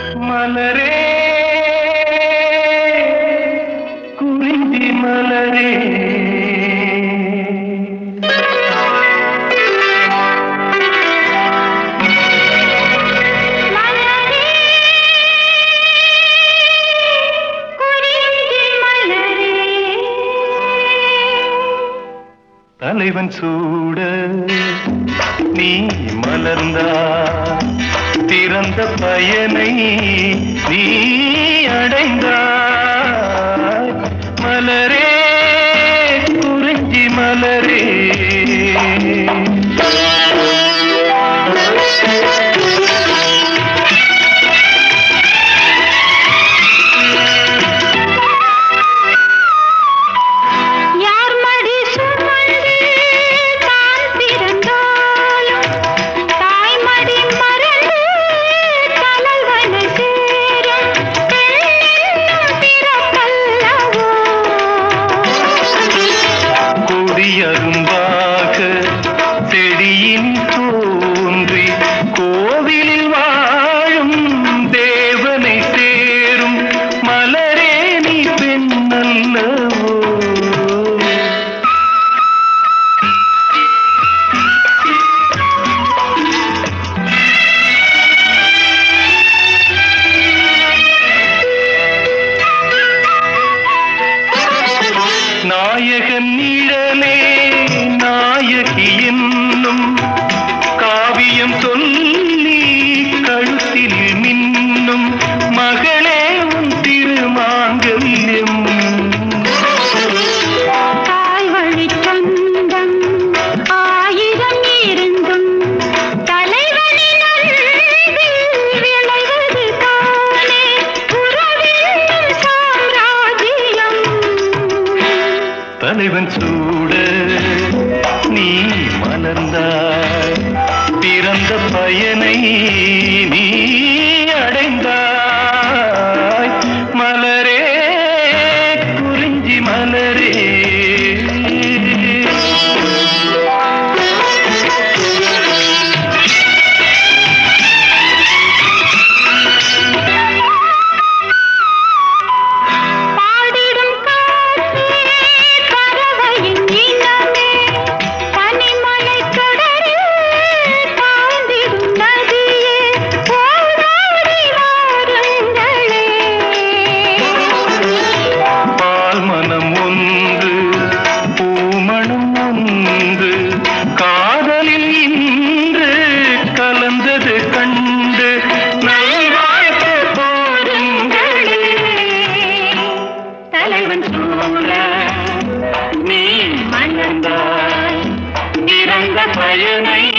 மலரே குறிஞ்சி மலரே மலரே குறிஞ்சி மலரே தலைவன் சூட நீ மலர்ந்தா திறந்த பயனை நீ அடைந்தாய் மலரே குறிஞ்சி மலரே யார் மடி சுமந்து தான் பிறந்தாலும் தாய் மடி மறந்து தலைவனை சேரும் பெண்ணென்னும் பிறப்பல்லவோ கொடியரும்பாக செடியின் தோன்றி கோவிலில் வாழும் தேவனை சேரும் மலரே நீ பெண்ணல்லவோ நாயகன் நிழலே நாயகி என்னும் காவியம் சொல்லி கழுத்தில் மின்னும் மகளே உன் திருமாங்கல்யம் தாய் வழிச் சொந்தம் ஆயிரம் இருந்தும் தலைவனின் அன்பில் விளைவது தானே உறவென்னும் சாம்ராஜ்யம் தலைவன் சூட நீ மலர்ந்தாய் பிறந்த பயனை நீ அடைந்தாய் மலரே குறிஞ்சி மலரே பாடிடும் காற்றே பறவையின் இனமே பனிமலைக் கடலில் பாய்ந்திடும் நதியே போராடி வாருங்களே பால் மனம் ஒன்று பூமணம் ஒன்று காதலில் இன்று கலந்தது கண்டு நல்வாழ்த்து போடுங்களே தலைவன் சூழ நீ மணந்தாய் இறந்த பயனை